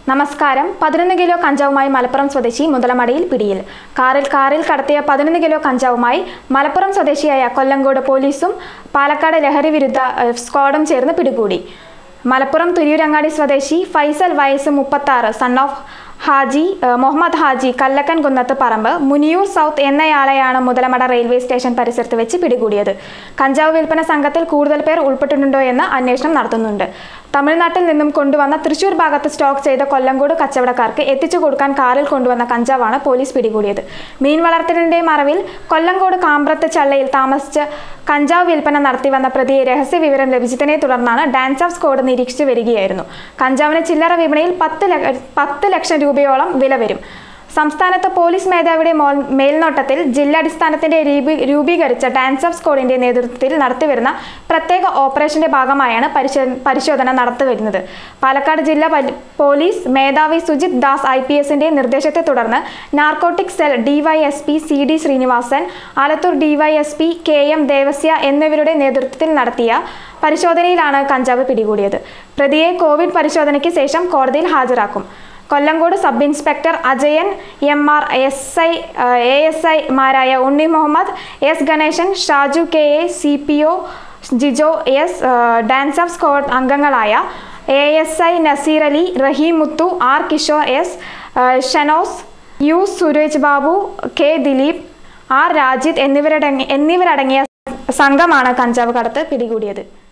നമസ്കാരം പതിനൊന്ന് കിലോ കഞ്ചാവുമായി മലപ്പുറം സ്വദേശി മുതലമടയിൽ പിടിയിൽ കാറിൽ കാറിൽ കടത്തിയ പതിനൊന്ന് കിലോ കഞ്ചാവുമായി മലപ്പുറം സ്വദേശിയായ കൊല്ലങ്കോട് പോലീസും പാലക്കാട് ലഹരി വിരുദ്ധ ഏഹ്, സ്ക്വാഡും ചേർന്ന് പിടികൂടി മലപ്പുറം തുരിയൂരങ്ങാടി സ്വദേശി ഫൈസൽ വയസ്സ് മുപ്പത്താറ് സൺ ഓഫ് ഹാജി ഏഹ്, മുഹമ്മദ് ഹാജി കല്ലക്കൻ കുന്നത്ത് പറമ്പ് മുനിയൂർ സൗത്ത് എന്നയാളെയാണ് മുതലമട റെയിൽവേ സ്റ്റേഷൻ പരിസരത്ത് വെച്ച് പിടികൂടിയത് കഞ്ചാവ് വിൽപ്പന സംഘത്തിൽ കൂടുതൽ പേർ ഉൾപ്പെട്ടിട്ടുണ്ടോ എന്ന് അന്വേഷണം നടത്തുന്നുണ്ട് തമിഴ്നാട്ടിൽ നിന്നും കൊണ്ടുവന്ന തൃശൂർ ഭാഗത്ത് സ്റ്റോക്ക് ചെയ്ത കൊല്ലങ്കോട് കച്ചവടക്കാർക്ക് എത്തിച്ചു കൊടുക്കാൻ കാറിൽ കൊണ്ടുവന്ന കഞ്ചാവാണ് പോലീസ് പിടികൂടിയത് മീൻ വളർത്തലിന്റെ മറവിൽ കൊല്ലങ്കോട് കാമ്പ്രത്ത് ചള്ളയിൽ താമസിച്ച് കഞ്ചാവ് വിൽപ്പന നടത്തി വന്ന പ്രതിയെ രഹസ്യ വിവരം ലഭിച്ചതിനെ തുടർന്നാണ് ഡാൻസ് ഓഫ് സ്ക്വാഡ് നിരീക്ഷിച്ചു വരികയായിരുന്നു കഞ്ചാവിന് ചില്ലറ വിപണിയിൽ പത്ത് ലക്ഷ- പത്ത് ലക്ഷം രൂപയോളം വില വരും സംസ്ഥാനത്ത് പോലീസ് മേധാവിയുടെ മോൾ- മേൽനോട്ടത്തിൽ ജില്ലാടിസ്ഥാനത്തിന്റെ രൂപീ- രൂപീകരിച്ച ഡാൻസ് ഓഫ് സ്ക്വാഡിന്റെ നേതൃത്വത്തിൽ നടത്തിവരുന്ന പ്രത്യേക ഓപ്പറേഷന്റെ ഭാഗമായാണ് പരിശോ- പരിശോധന നടത്തിവരുന്നത് പാലക്കാട് ജില്ലാ പരി- പോലീസ് മേധാവി സുജിത് ദാസ് ഐ പി എസിന്റെ നിർദ്ദേശത്തെ തുടർന്ന് narcotic cell DYSP C D Sreenivasan Alathur DYSP K M Devasya എന്നിവരുടെ നേതൃത്വത്തിൽ നടത്തിയ പരിശോധനയിലാണ് കഞ്ചാവ് പിടികൂടിയത് പ്രതിയെ കോവിഡ് പരിശോധനയ്ക്ക് ശേഷം കോടതിയിൽ ഹാജരാക്കും Kollengode sub inspector Ajayan M R S I A S ഐമാരായ Unni Muhammad S Ganesan Shaju K A C P O Jijo S DANSAF squad അംഗങ്ങളായ A S I Naseer Ali Raheem Muthu R Kishore S Shanos U Suresh Babu K Dileep R Rajith എന്നിവരടങ്ങി എന്നിവരടങ്ങിയ സംഘമാണ് കഞ്ചാവ് കടത്ത് പിടികൂടിയത്